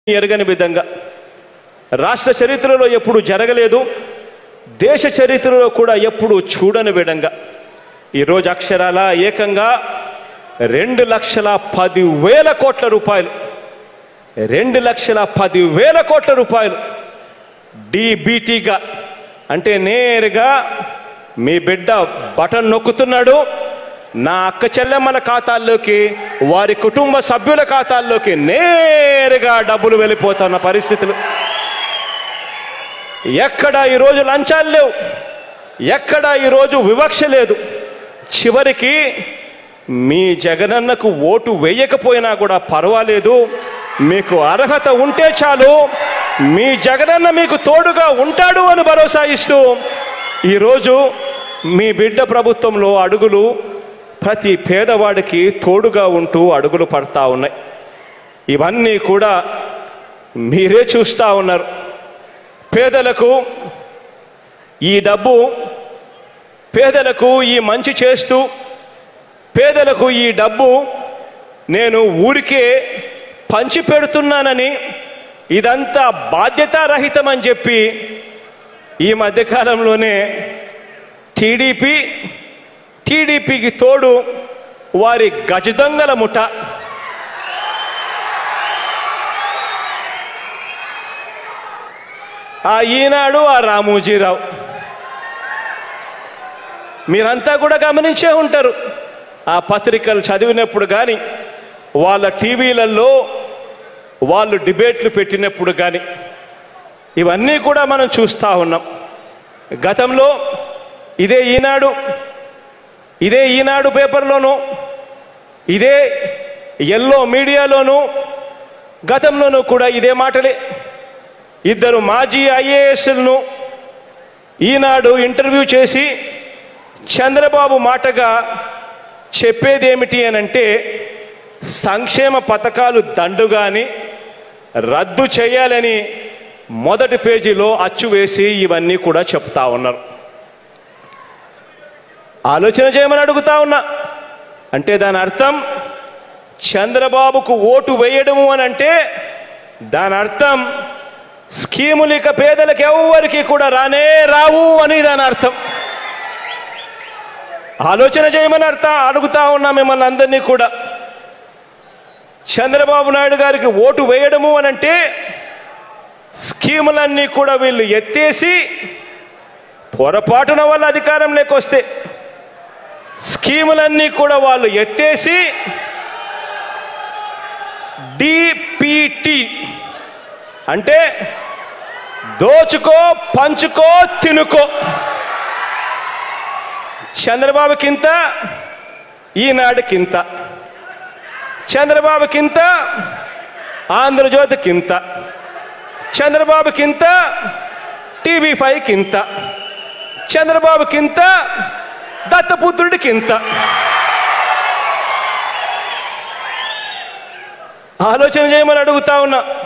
ఎరగని విధంగా రాష్ట్ర చరిత్రలో ఎప్పుడు జరగలేదు దేశ చరిత్రలో కూడా ఎప్పుడు చూడని విధంగా ఈరోజు అక్షరాల ఏకంగా రెండు లక్షల పదివేల కోట్ల రూపాయలు రెండు లక్షల పదివేల కోట్ల రూపాయలు డిబిటీగా అంటే నేరుగా మీ బిడ్డ బటన్ నొక్కుతున్నాడు నా అక్క చెల్లెమ్మల ఖాతాల్లోకి వారి కుటుంబ సభ్యుల ఖాతాల్లోకి నేరుగా డబ్బులు వెళ్ళిపోతున్న పరిస్థితులు ఎక్కడ ఈరోజు లంచాలు లేవు ఎక్కడ ఈరోజు వివక్ష లేదు చివరికి మీ జగనన్నకు ఓటు వేయకపోయినా కూడా పర్వాలేదు మీకు అర్హత ఉంటే చాలు మీ జగనన్న మీకు తోడుగా ఉంటాడు అని భరోసా ఇస్తూ ఈరోజు మీ బిడ్డ ప్రభుత్వంలో అడుగులు ప్రతి పేదవాడికి తోడుగా ఉంటూ అడుగులు పడతా ఉన్నాయి ఇవన్నీ కూడా మీరే చూస్తూ ఉన్నారు పేదలకు ఈ డబ్బు పేదలకు ఈ మంచి చేస్తూ పేదలకు ఈ డబ్బు నేను ఊరికే పంచి పెడుతున్నానని ఇదంతా బాధ్యతారహితమని చెప్పి ఈ మధ్యకాలంలోనే టీడీపీ టీడీపీకి తోడు వారి గజదొంగల ముఠ ఆ ఈనాడు ఆ రామోజీరావు మీరంతా కూడా గమనించే ఉంటారు ఆ పత్రికలు చదివినప్పుడు కానీ వాళ్ళ టీవీలలో వాళ్ళు డిబేట్లు పెట్టినప్పుడు కానీ ఇవన్నీ కూడా మనం చూస్తూ ఉన్నాం గతంలో ఇదే ఈనాడు ఇదే ఈనాడు పేపర్లోనూ ఇదే ఎల్లో మీడియాలోనూ గతంలోనూ కూడా ఇదే మాటలే ఇద్దరు మాజీ ఐఏఎస్లను ఈనాడు ఇంటర్వ్యూ చేసి చంద్రబాబు మాటగా చెప్పేది ఏమిటి అని అంటే సంక్షేమ పథకాలు దండుగాని రద్దు చేయాలని మొదటి పేజీలో అచ్చు వేసి ఇవన్నీ కూడా చెప్తా ఉన్నారు ఆలోచన చేయమని అడుగుతా ఉన్నా అంటే దాని అర్థం చంద్రబాబుకు ఓటు వేయడము అని అంటే దాని అర్థం స్కీములు ఇక పేదలకు ఎవ్వరికి కూడా రానే రావు అని దాని అర్థం ఆలోచన చేయమని అర్థం అడుగుతా ఉన్నా మిమ్మల్ని అందరినీ కూడా చంద్రబాబు నాయుడు గారికి ఓటు వేయడము అని అంటే స్కీములన్నీ కూడా వీళ్ళు ఎత్తేసి పొరపాటున వాళ్ళ అధికారంలోకి వస్తే స్కీములన్నీ కూడా వాళ్ళు ఎత్తేసి డిపిటి అంటే దోచుకో పంచుకో తినుకో చంద్రబాబుకింత ఈనాడుకింత చంద్రబాబుకింత ఆంధ్రజ్యోతికింత చంద్రబాబుకింత టీవీ ఫైవ్కింత చంద్రబాబుకింత దత్తపుత్రుడికింత ఆలోచన చేయమని అడుగుతా ఉన్నా